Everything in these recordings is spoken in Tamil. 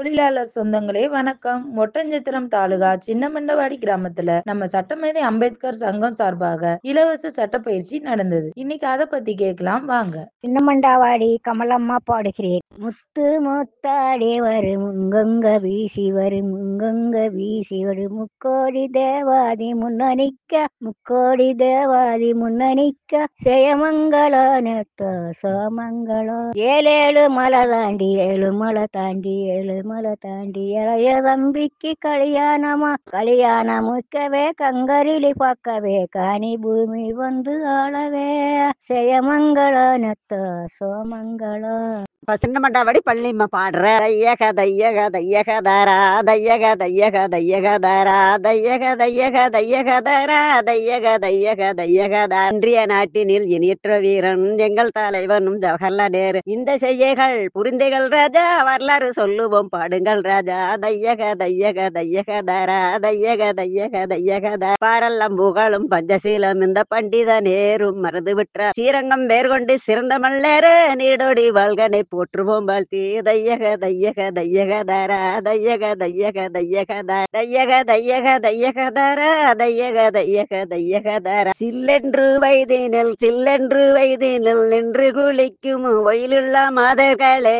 தொழிலாளர் சொந்தங்களே வணக்கம் ஒட்டஞ்சத்திரம் தாலுகா சின்னமண்டவாடி கிராமத்துல நம்ம சட்டமேதை அம்பேத்கர் சங்கம் சார்பாக இலவச சட்டப்பயிற்சி நடந்தது இன்னைக்கு அதை பத்தி கேட்கலாம் வாங்க சின்னமண்டாவாடி கமலம்மா பாடுகிறேன் முத்து முத்தாடி வரும் முங்கங்க வீசி வரும் முங்கங்க வீசி வரும் முக்கோடி தேவாதி முன்னணிக்க முக்கோடி தேவாதி முன்னணிக்க ஜெயமங்கள நெத்த சோமங்களம் ஏழேழு மலை தாண்டி ஏழு மலை தாண்டி ஏழு மலை தாண்டி இளைய தம்பிக்கு கல்யாணமா கல்யாணம் முக்கவே கங்கரிலி பார்க்கவே காணி பூமி வந்து ஆளவே ஜெயமங்கள நெத்த சோமங்களம் சின்னமண்டாவடி பள்ளிம்மா பாடுற தையக தையக தையக தாரா தையக தையக தையக தாரா தையக தையக தையக தாரா தையக தையக தையக இன்றைய நாட்டினில் இனியற்ற வீரன் எங்கள் தலைவனும் ஜவஹர்லால் நேரு இந்த செய்கைகள் புரிந்தைகள் ராஜா வரலாறு சொல்லுவோம் பாடுங்கள் ராஜா தையக தையக தையக தாரா தையக தையக தையக தாரா பாரெல்லாம் புகழும் பஞ்சசீலம் இந்த பண்டித நேரும் மறந்து விட்ட ஸ்ரீரங்கம் வேர்கொண்டு சிறந்த மல்லேறு நீடோடி வாழ்கனை போற்றுவோம் வாழ்த்தி தையக தையக தையக தாரா தையக தையக தையக தார தையக தையக தையக தாரா தையக தையக தையக தாரா சில்லென்று வைதினில் சில்லென்று வைதினில் நின்று குளிக்கும் ஒயிலுள்ள மாதர்களே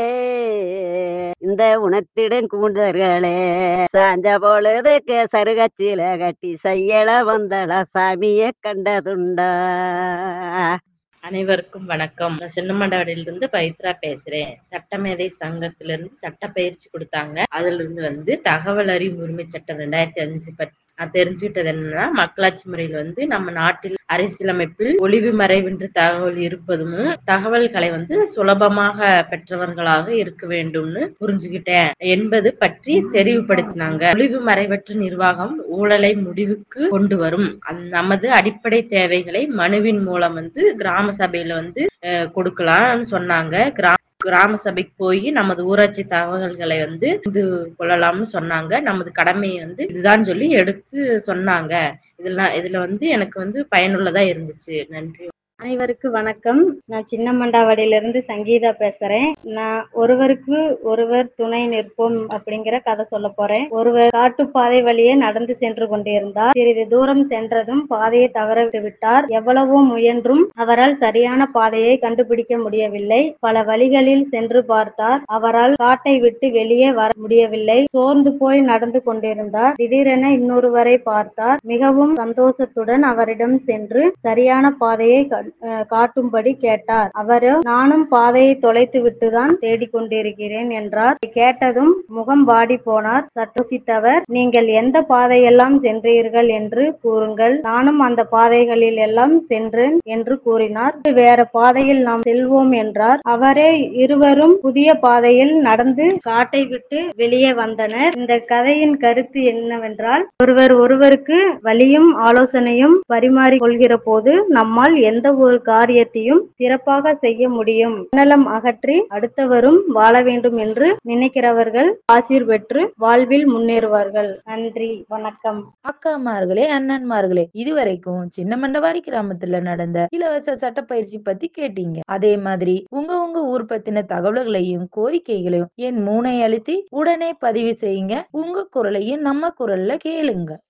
இந்த உணர்த்திடும் கூந்தர்களே சாஞ்ச பொழுதுக்கு சருகச்சில கட்டி செய்யல வந்தள சாமியை கண்டதுண்டா அனைவருக்கும் வணக்கம் நான் சின்னமண்டாடியிலிருந்து பவித்ரா பேசுறேன் சட்டமேதை சங்கத்திலிருந்து சட்ட பயிற்சி கொடுத்தாங்க அதுல இருந்து வந்து தகவல் அறிவு உரிமை சட்டம் ரெண்டாயிரத்தி அஞ்சு பற்றி நான் தெரிஞ்சுக்கிட்டது என்னன்னா மக்களாட்சி முறையில் வந்து நம்ம நாட்டில் அரசியலமைப்பில் ஒளிவு மறைவின்றி தகவல் இருப்பதும் தகவல்களை வந்து சுலபமாக பெற்றவர்களாக இருக்க வேண்டும்னு புரிஞ்சுக்கிட்டேன் என்பது பற்றி தெரிவுபடுத்தினாங்க ஒளிவு மறைவற்ற நிர்வாகம் ஊழலை முடிவுக்கு கொண்டு வரும் அந்த நமது அடிப்படை தேவைகளை மனுவின் மூலம் வந்து கிராம சபையில வந்து அஹ், கொடுக்கலாம்னு சொன்னாங்க கிரா கிராம சபைக்கு போய் நமது ஊராட்சி தகவல்களை வந்து இது கொள்ளலாம்னு சொன்னாங்க நமது கடமையை வந்து இதுதான் சொல்லி எடுத்து சொன்னாங்க இதெல்லாம் இதுல வந்து எனக்கு வந்து பயனுள்ளதா இருந்துச்சு நன்றி அனைவருக்கும் வணக்கம் நான் சின்னமண்டாவாடியிலிருந்து சங்கீதா பேசுறேன் நான் ஒருவருக்கு ஒருவர் துணை நிற்போம் அப்படிங்கிற கதை சொல்ல போறேன் ஒருவர் காட்டுப்பாதை வழியே நடந்து சென்று கொண்டிருந்தார் சிறிது தூரம் சென்றதும் பாதையை தவற விட்டார் எவ்வளவோ முயன்றும் அவரால் சரியான பாதையை கண்டுபிடிக்க முடியவில்லை பல வழிகளில் சென்று பார்த்தார் அவரால் காட்டை விட்டு வெளியே வர முடியவில்லை சோர்ந்து போய் நடந்து கொண்டிருந்தார் திடீரென இன்னொருவரை பார்த்தார் மிகவும் சந்தோஷத்துடன் அவரிடம் சென்று சரியான பாதையை கண்- அஹ் காட்டும்படி கேட்டார் அவரோ நானும் பாதையை தொலைத்து விட்டுதான் தேடிக்கொண்டிருக்கிறேன் என்றார் இதை கேட்டதும் முகம் வாடி போனார் சட்டோசித்தவர் நீங்கள் எந்த பாதையெல்லாம் சென்றீர்கள் என்று கூறுங்கள் நானும் அந்த பாதைகளில் எல்லாம் சென்றேன் என்று கூறினார் வேற பாதையில் நாம் செல்வோம் என்றார் அவரே இருவரும் புதிய பாதையில் நடந்து காட்டை விட்டு வெளியே வந்தனர் இந்த கதையின் கருத்து என்னவென்றால் ஒருவர் ஒருவருக்கு வழியும் ஆலோசனையும் பரிமாறிக் கொள்கிற போது நம்மால் எந்த ஒரு காரியத்தையும் சிறப்பாக செய்ய முடியும் சுயநலம் அகற்றி அடுத்தவரும் வாழ வேண்டும் என்று நினைக்கிறவர்கள் ஆசீர் பெற்று வாழ்வில் முன்னேறுவார்கள் நன்றி வணக்கம் அக்காமார்களே அண்ணன்மார்களே இதுவரைக்கும் சின்னமண்டவாடி கிராமத்துல நடந்த இலவச சட்டப்பயிற்சி பத்தி கேட்டீங்க அதே மாதிரி உங்க உங்க ஊர் பத்தின தகவல்களையும் கோரிக்கைகளையும் என் மூனை அழுத்தி உடனே பதிவு செய்யுங்க உங்க குரலையும் நம்ம குரல்ல கேளுங்க